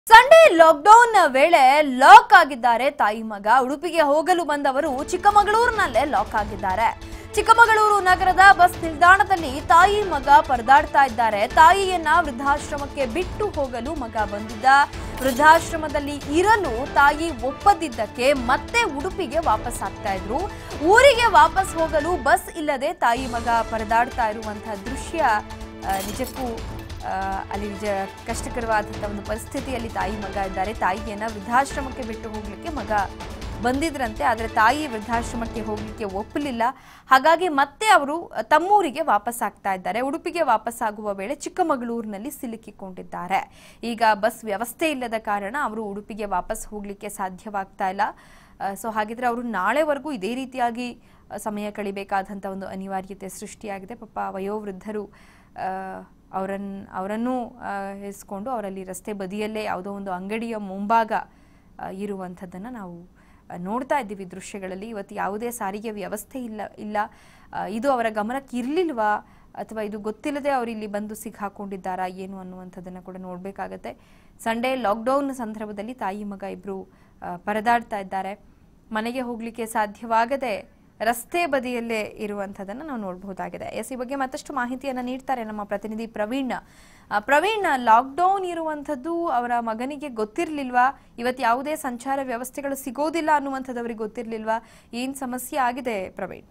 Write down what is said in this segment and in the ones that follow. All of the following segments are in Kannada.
ಸಂಡೇ ಲಾಕ್ಡೌನ್ ವೇಳೆ ಲಾಕ್ ಆಗಿದ್ದಾರೆ ತಾಯಿ ಮಗ ಉಡುಪಿಗೆ ಹೋಗಲು ಬಂದವರು ಚಿಕ್ಕಮಗಳೂರಿನಲ್ಲೇ ಲಾಕ್ ಆಗಿದ್ದಾರೆ ಚಿಕ್ಕಮಗಳೂರು ನಗರದ ಬಸ್ ನಿಲ್ದಾಣದಲ್ಲಿ ತಾಯಿ ಮಗ ಪರದಾಡ್ತಾ ಇದ್ದಾರೆ ತಾಯಿಯನ್ನ ವೃದ್ಧಾಶ್ರಮಕ್ಕೆ ಬಿಟ್ಟು ಹೋಗಲು ಮಗ ಬಂದಿದ್ದ ವೃದ್ಧಾಶ್ರಮದಲ್ಲಿ ಇರಲು ತಾಯಿ ಒಪ್ಪದಿದ್ದಕ್ಕೆ ಮತ್ತೆ ಉಡುಪಿಗೆ ವಾಪಸ್ ಆಗ್ತಾ ಇದ್ರು ಊರಿಗೆ ವಾಪಸ್ ಹೋಗಲು ಬಸ್ ಇಲ್ಲದೆ ತಾಯಿ ಮಗ ಪರದಾಡ್ತಾ ಇರುವಂತಹ ದೃಶ್ಯ ಆ, ನಿಜಕ್ಕೂ ಆ, ಅಲ್ಲಿ ನಿಜ ಕಷ್ಟಕರವಾದಂಥ ಒಂದು ಪರಿಸ್ಥಿತಿಯಲ್ಲಿ ತಾಯಿ ಮಗ ಇದ್ದಾರೆ ತಾಯಿಯನ್ನ ವೃದ್ಧಾಶ್ರಮಕ್ಕೆ ಬಿಟ್ಟು ಹೋಗ್ಲಿಕ್ಕೆ ಮಗ ಬಂದಿದ್ರಂತೆ ಆದರೆ ತಾಯಿ ವೃದ್ಧಾಶ್ರಮಕ್ಕೆ ಹೋಗ್ಲಿಕ್ಕೆ ಒಪ್ಪಲಿಲ್ಲ ಹಾಗಾಗಿ ಮತ್ತೆ ಅವರು ತಮ್ಮೂರಿಗೆ ವಾಪಸ್ ಆಗ್ತಾ ಇದ್ದಾರೆ ಉಡುಪಿಗೆ ವಾಪಸ್ ಆಗುವ ವೇಳೆ ಚಿಕ್ಕಮಗಳೂರಿನಲ್ಲಿ ಸಿಲುಕಿಕೊಂಡಿದ್ದಾರೆ ಈಗ ಬಸ್ ವ್ಯವಸ್ಥೆ ಇಲ್ಲದ ಕಾರಣ ಅವರು ಉಡುಪಿಗೆ ವಾಪಸ್ ಹೋಗ್ಲಿಕ್ಕೆ ಸಾಧ್ಯವಾಗ್ತಾ ಇಲ್ಲ ಸೊ ಹಾಗಿದ್ರೆ ಅವರು ನಾಳೆವರೆಗೂ ಇದೇ ರೀತಿಯಾಗಿ ಆ, ಸಮಯ ಕಳಿಬೇಕಾದಂಥ ಒಂದು ಅನಿವಾರ್ಯತೆ ಸೃಷ್ಟಿಯಾಗಿದೆ ಪಾಪ ವಯೋವೃದ್ಧರು ಅವರನ್ನು ಅವರನ್ನೂ ಹೆಸ್ಕೊಂಡು ಅವರಲ್ಲಿ ರಸ್ತೆ ಬದಿಯಲ್ಲೇ ಯಾವುದೋ ಒಂದು ಅಂಗಡಿಯ ಮುಂಭಾಗ ಆ, ಇರುವಂಥದ್ದನ್ನು ನಾವು ಆ, ನೋಡ್ತಾ ಇದ್ದೀವಿ ದೃಶ್ಯಗಳಲ್ಲಿ ಇವತ್ತು ಯಾವುದೇ ಸಾರಿಗೆ ವ್ಯವಸ್ಥೆ ಇಲ್ಲ ಇಲ್ಲ ಆ, ಇದು ಅವರ ಗಮನಕ್ಕೆ ಇರಲಿಲ್ವಾ ಅಥವಾ ಇದು ಗೊತ್ತಿಲ್ಲದೆ ಅವರು ಇಲ್ಲಿ ಬಂದು ಸಿಕ್ಕಾಕೊಂಡಿದ್ದಾರಾ ಏನು ಅನ್ನುವಂಥದ್ದನ್ನು ಕೂಡ ನೋಡಬೇಕಾಗತ್ತೆ ಸಂಡೇ ಲಾಕ್ಡೌನ್ ಸಂದರ್ಭದಲ್ಲಿ ತಾಯಿ ಮಗ ಇಬ್ಬರು ಪರದಾಡ್ತಾ ಇದ್ದಾರೆ ಮನೆಗೆ ಹೋಗಲಿಕ್ಕೆ ಸಾಧ್ಯವಾಗದೆ ರಸ್ತೆ ಬದಿಯಲ್ಲೇ ಇರುವಂಥದ್ದನ್ನು ನಾವು ನೋಡಬಹುದಾಗಿದೆ ಎಸ್ ಈ ಬಗ್ಗೆ ಮತ್ತಷ್ಟು ಮಾಹಿತಿಯನ್ನು ನೀಡ್ತಾರೆ ನಮ್ಮ ಪ್ರತಿನಿಧಿ ಪ್ರವೀಣ್ ಆ, ಪ್ರವೀಣ್ ಲಾಕ್ಡೌನ್ ಇರುವಂಥದ್ದು ಅವರ ಮಗನಿಗೆ ಗೊತ್ತಿರಲಿಲ್ವಾ ಇವತ್ತು ಯಾವುದೇ ಸಂಚಾರ ವ್ಯವಸ್ಥೆಗಳು ಸಿಗೋದಿಲ್ಲ ಅನ್ನುವಂಥದ್ದು ಅವರಿಗೆ ಗೊತ್ತಿರಲಿಲ್ವಾ ಏನು ಸಮಸ್ಯೆ ಆಗಿದೆ ಪ್ರವೀಣ್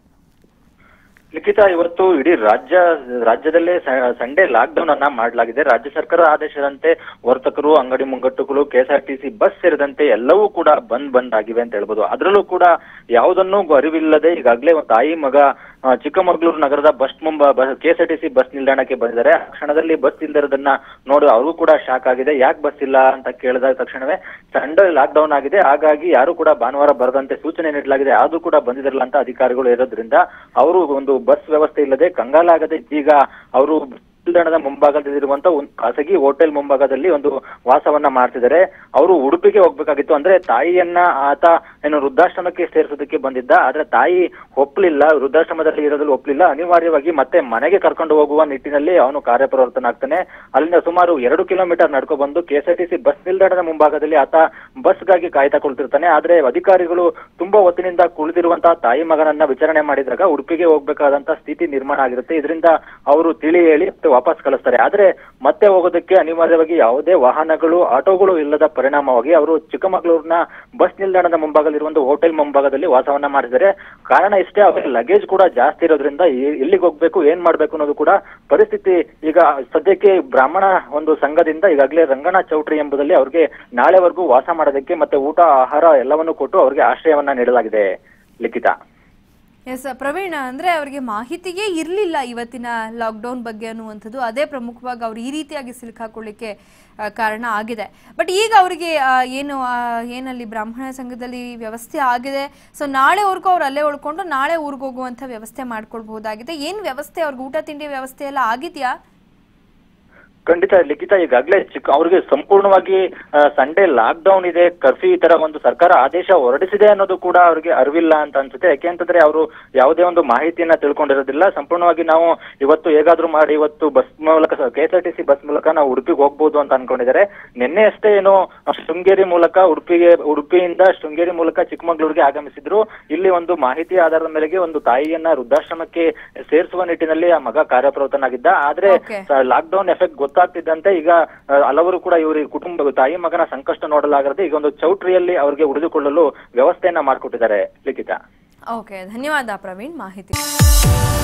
ಲಿಖಿತ ಇವತ್ತು ಇಡೀ ರಾಜ್ಯ ರಾಜ್ಯದಲ್ಲೇ ಸ- ಸಂಡೇ ಲಾಕ್ ಡೌನ್ ಅನ್ನ ಮಾಡಲಾಗಿದೆ ರಾಜ್ಯ ಸರ್ಕಾರ ಆದೇಶದಂತೆ ವರ್ತಕರು ಅಂಗಡಿ ಮುಂಗಟ್ಟುಗಳು ಕೆಎಸ್ಆರ್ಟಿಸಿ ಬಸ್ ಸೇರಿದಂತೆ ಎಲ್ಲವೂ ಕೂಡ ಬಂದ್ ಬಂದ್ ಆಗಿವೆ ಅಂತ ಹೇಳ್ಬೋದು ಅದರಲ್ಲೂ ಕೂಡ ಯಾವುದನ್ನೂ ಅರಿವಿಲ್ಲದೆ ಈಗಾಗಲೇ ಒಂದು ತಾಯಿ ಮಗ ಆ, ಚಿಕ್ಕಮಗಳೂರು ನಗರದ ಬಸ್ ಮುಂಬ ಕೆಎಸ್ಆರ್ಟಿಸಿ ಬಸ್ ನಿಲ್ದಾಣಕ್ಕೆ ಬಂದಿದ್ದಾರೆ ಆ ಕ್ಷಣದಲ್ಲಿ ಬಸ್ ಇಲ್ದಿರೋದನ್ನ ನೋಡಿ ಅವರು ಕೂಡ ಶಾಕ್ ಆಗಿದೆ ಯಾಕೆ ಬಸ್ ಇಲ್ಲ ಅಂತ ಕೇಳಿದ ತಕ್ಷಣವೇ ಸಂಡೇ ಲಾಕ್ ಡೌನ್ ಆಗಿದೆ ಹಾಗಾಗಿ ಯಾರು ಕೂಡ ಭಾನುವಾರ ಬರದಂತೆ ಸೂಚನೆ ನೀಡಲಾಗಿದೆ ಆದ್ರೂ ಕೂಡ ಬಂದಿರಲ್ಲ ಅಂತ ಅಧಿಕಾರಿಗಳು ಇರೋದ್ರಿಂದ ಅವರು ಒಂದು ಬಸ್ ವ್ಯವಸ್ಥೆ ಇಲ್ಲದೆ ಕಂಗಾಲಾಗದೆ ಈಗ ಅವರು ನಿಲ್ದಾಣದ ಮುಂಭಾಗದಲ್ಲಿರುವಂತ ಒಂದು ಖಾಸಗಿ ಹೋಟೆಲ್ ಮುಂಭಾಗದಲ್ಲಿ ಒಂದು ವಾಸವನ್ನ ಮಾಡ್ತಿದ್ದಾರೆ ಅವರು ಉಡುಪಿಗೆ ಹೋಗ್ಬೇಕಾಗಿತ್ತು ಅಂದ್ರೆ ತಾಯಿಯನ್ನ ಆತ ಏನು ವೃದ್ಧಾಶ್ರಮಕ್ಕೆ ಸೇರಿಸೋದಕ್ಕೆ ಬಂದಿದ್ದ ಆದ್ರೆ ತಾಯಿ ಒಪ್ಲಿಲ್ಲ ವೃದ್ಧಾಶ್ರಮದಲ್ಲಿ ಇರೋದ್ರಲ್ಲಿ ಒಪ್ಲಿಲ್ಲ ಅನಿವಾರ್ಯವಾಗಿ ಮತ್ತೆ ಮನೆಗೆ ಕರ್ಕೊಂಡು ಹೋಗುವ ನಿಟ್ಟಿನಲ್ಲಿ ಅವನು ಕಾರ್ಯಪ್ರವರ್ತನ ಆಗ್ತಾನೆ ಅಲ್ಲಿಂದ ಸುಮಾರು ಎರಡು ಕಿಲೋಮೀಟರ್ ನಡ್ಕೊ ಬಂದು ಕೆಎಸ್ಆರ್ಟಿಸಿ ಬಸ್ ನಿಲ್ದಾಣದ ಮುಂಭಾಗದಲ್ಲಿ ಆತ ಬಸ್ಗಾಗಿ ಕಾಯ್ತಾ ಕುಳಿತಿರ್ತಾನೆ ಆದ್ರೆ ಅಧಿಕಾರಿಗಳು ತುಂಬಾ ಹೊತ್ತಿನಿಂದ ಕುಳಿತಿರುವಂತಹ ತಾಯಿ ಮಗನನ್ನ ವಿಚಾರಣೆ ಮಾಡಿದಾಗ ಉಡುಪಿಗೆ ಹೋಗ್ಬೇಕಾದಂತ ಸ್ಥಿತಿ ನಿರ್ಮಾಣ ಆಗಿರುತ್ತೆ ಇದರಿಂದ ಅವರು ತಿಳಿ ಹೇಳಿ ಮತ್ತೆ ವಾಪಸ್ ಕಳಿಸ್ತಾರೆ ಆದ್ರೆ ಮತ್ತೆ ಹೋಗೋದಕ್ಕೆ ಅನಿವಾರ್ಯವಾಗಿ ಯಾವುದೇ ವಾಹನಗಳು ಆಟೋಗಳು ಇಲ್ಲದ ಪರಿಣಾಮವಾಗಿ ಅವರು ಚಿಕ್ಕಮಗಳೂರಿನ ಬಸ್ ನಿಲ್ದಾಣದ ಮುಂಭಾಗದಲ್ಲಿರುವಂತ ಹೋಟೆಲ್ ಮುಂಭಾಗದಲ್ಲಿ ವಾಸವನ್ನ ಮಾಡಿದ್ದಾರೆ ಕಾರಣ ಇಷ್ಟೇ ಅವರ ಲಗೇಜ್ ಕೂಡ ಜಾಸ್ತಿ ಇರೋದ್ರಿಂದ ಎ- ಎಲ್ಲಿಗೆ ಹೋಗ್ಬೇಕು ಏನ್ ಮಾಡ್ಬೇಕು ಅನ್ನೋದು ಕೂಡ ಪರಿಸ್ಥಿತಿ ಈಗ ಸದ್ಯಕ್ಕೆ ಬ್ರಾಹ್ಮಣ ಒಂದು ಸಂಘದಿಂದ ಈಗಾಗಲೇ ರಂಗಣ ಚೌಟ್ರಿ ಎಂಬುದಲ್ಲಿ ಅವ್ರಿಗೆ ನಾಳೆವರೆಗೂ ವಾಸ ಮಾಡೋದಕ್ಕೆ ಮತ್ತೆ ಊಟ ಆಹಾರ ಎಲ್ಲವನ್ನು ಕೊಟ್ಟು ಅವ್ರಿಗೆ ಆಶ್ರಯವನ್ನ ನೀಡಲಾಗಿದೆ ಲಿಖಿತ ಎಸ್ ಪ್ರವೀಣ್ ಅಂದ್ರೆ ಅವರಿಗೆ ಮಾಹಿತಿಯೇ ಇರಲಿಲ್ಲ ಇವತ್ತಿನ ಲಾಕ್ಡೌನ್ ಬಗ್ಗೆ ಅನ್ನುವಂಥದ್ದು ಅದೇ ಪ್ರಮುಖವಾಗಿ ಅವ್ರು ಈ ರೀತಿಯಾಗಿ ಸಿಲುಕಾಕೊಳ್ಳಿಕ್ಕೆ ಆ, ಕಾರಣ ಆಗಿದೆ ಬಟ್ ಈಗ ಅವರಿಗೆ ಆ, ಏನು ಆ, ಏನಲ್ಲಿ ಬ್ರಾಹ್ಮಣ ಸಂಘದಲ್ಲಿ ವ್ಯವಸ್ಥೆ ಆಗಿದೆ ಸೊ ನಾಳೆವರೆಗೂ ಅವ್ರು ಅಲ್ಲೇ ಉಳ್ಕೊಂಡು ನಾಳೆ ಊರಿಗೆ ಹೋಗುವಂಥ ವ್ಯವಸ್ಥೆ ಮಾಡ್ಕೊಳ್ಬಹುದಾಗಿದೆ ಏನು ವ್ಯವಸ್ಥೆ ಅವ್ರಿಗೆ ಊಟ ತಿಂಡಿ ವ್ಯವಸ್ಥೆ ಎಲ್ಲ ಆಗಿದೆಯಾ ಖಂಡಿತ ಲಿಖಿತ ಈಗಾಗಲೇ ಚಿಕ್ಕ ಅವ್ರಿಗೆ ಸಂಪೂರ್ಣವಾಗಿ ಸಂಡೇ ಲಾಕ್ ಡೌನ್ ಇದೆ ಕರ್ಫ್ಯೂ ಈ ತರ ಒಂದು ಸರ್ಕಾರ ಆದೇಶ ಹೊರಡಿಸಿದೆ ಅನ್ನೋದು ಕೂಡ ಅವ್ರಿಗೆ ಅರಿವಿಲ್ಲ ಅಂತ ಅನ್ಸುತ್ತೆ ಯಾಕೆಂತಂದ್ರೆ ಅವರು ಯಾವುದೇ ಒಂದು ಮಾಹಿತಿಯನ್ನ ತಿಳ್ಕೊಂಡಿರೋದಿಲ್ಲ ಸಂಪೂರ್ಣವಾಗಿ ನಾವು ಇವತ್ತು ಹೇಗಾದ್ರೂ ಮಾಡಿ ಇವತ್ತು ಬಸ್ ಮೂಲಕ ಕೆಎಸ್ಆರ್ಟಿಸಿ ಬಸ್ ಮೂಲಕ ನಾವು ಉಡುಪಿಗೆ ಹೋಗ್ಬೋದು ಅಂತ ಅನ್ಕೊಂಡಿದ್ದಾರೆ ನಿನ್ನೆ ಅಷ್ಟೇ ಏನು ಶೃಂಗೇರಿ ಮೂಲಕ ಉಡುಪಿಗೆ ಉಡುಪಿಯಿಂದ ಶೃಂಗೇರಿ ಮೂಲಕ ಚಿಕ್ಕಮಗಳೂರಿಗೆ ಆಗಮಿಸಿದ್ರು ಇಲ್ಲಿ ಒಂದು ಮಾಹಿತಿ ಆಧಾರದ ಮೇರೆಗೆ ಒಂದು ತಾಯಿಯನ್ನ ವೃದ್ಧಾಶ್ರಮಕ್ಕೆ ಸೇರಿಸುವ ನಿಟ್ಟಿನಲ್ಲಿ ಆ ಮಗ ಕಾರ್ಯಪ್ರವೃತ್ತನಾಗಿದ್ದ ಆದ್ರೆ Okay. ಲಾಕ್ ಡೌನ್ ಎಫೆಕ್ಟ್ ಗೊತ್ತಾಗ್ತಿದ್ದಂತೆ ಈಗ ಆ, ಹಲವರು ಕೂಡ ಇವರು ಕುಟುಂಬ ತಾಯಿ ಮಗನ ಸಂಕಷ್ಟ ನೋಡಲಾಗದೆ ಈಗ ಒಂದು ಚೌಟ್ರಿಯಲ್ಲಿ ಅವರಿಗೆ ಉಳಿದುಕೊಳ್ಳಲು ವ್ಯವಸ್ಥೆಯನ್ನ ಮಾಡಿಕೊಟ್ಟಿದ್ದಾರೆ ಲಿಖಿತ ಓಕೆ ಧನ್ಯವಾದ ಪ್ರವೀಣ್ ಮಾಹಿತಿ